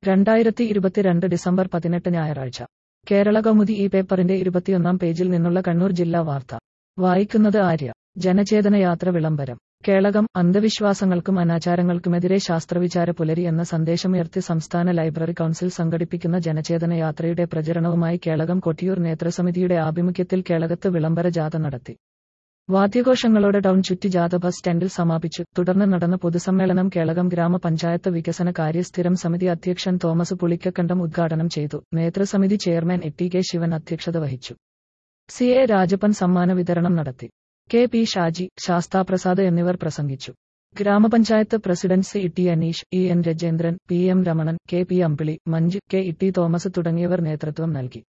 രണ്ടായിരത്തി ഇരുപത്തിരണ്ട് ഡിസംബർ പതിനെട്ട് ഞായറാഴ്ച കേരള കൗമുദി ഈ പേപ്പറിന്റെ ഇരുപത്തിയൊന്നാം പേജിൽ നിന്നുള്ള കണ്ണൂർ ജില്ലാ വാർത്ത വായിക്കുന്നത് ആര്യ ജനചേതന യാത്ര വിളംബരം കേളകം അന്ധവിശ്വാസങ്ങൾക്കും അനാചാരങ്ങൾക്കുമെതിരെ ശാസ്ത്രവിചാര പുലരി എന്ന സന്ദേശമുയർത്തി സംസ്ഥാന ലൈബ്രറി കൗൺസിൽ സംഘടിപ്പിക്കുന്ന ജനചേതന യാത്രയുടെ പ്രചരണവുമായി കേളകം കൊട്ടിയൂർ നേതൃസമിതിയുടെ ആഭിമുഖ്യത്തിൽ കേളകത്ത് വിളംബര ജാഥ നടത്തി വാദ്യഘോഷങ്ങളോടെ ടൗൺ ചുറ്റി ജാഥ ബസ് സ്റ്റാൻഡിൽ സമാപിച്ചു തുടർന്ന് നടന്ന പൊതുസമ്മേളനം കേളകം ഗ്രാമപഞ്ചായത്ത് വികസന കാര്യ സ്ഥിരം സമിതി അധ്യക്ഷൻ തോമസ് പുളിക്കക്കണ്ടം ഉദ്ഘാടനം ചെയ്തു നേതൃസമിതി chairman A T K Sivan അധ്യക്ഷത വഹിച്ചു സി എ രാജപ്പൻ സമ്മാന വിതരണം നടത്തി കെ പി ഷാജി ശാസ്താപ്രസാദ് എന്നിവർ പ്രസംഗിച്ചു ഗ്രാമപഞ്ചായത്ത് president C T Aneesh E N Rajendran P M Ramanan K P Ambili Manju K E T Thomas തുടങ്ങിയവർ നേതൃത്വം നൽകി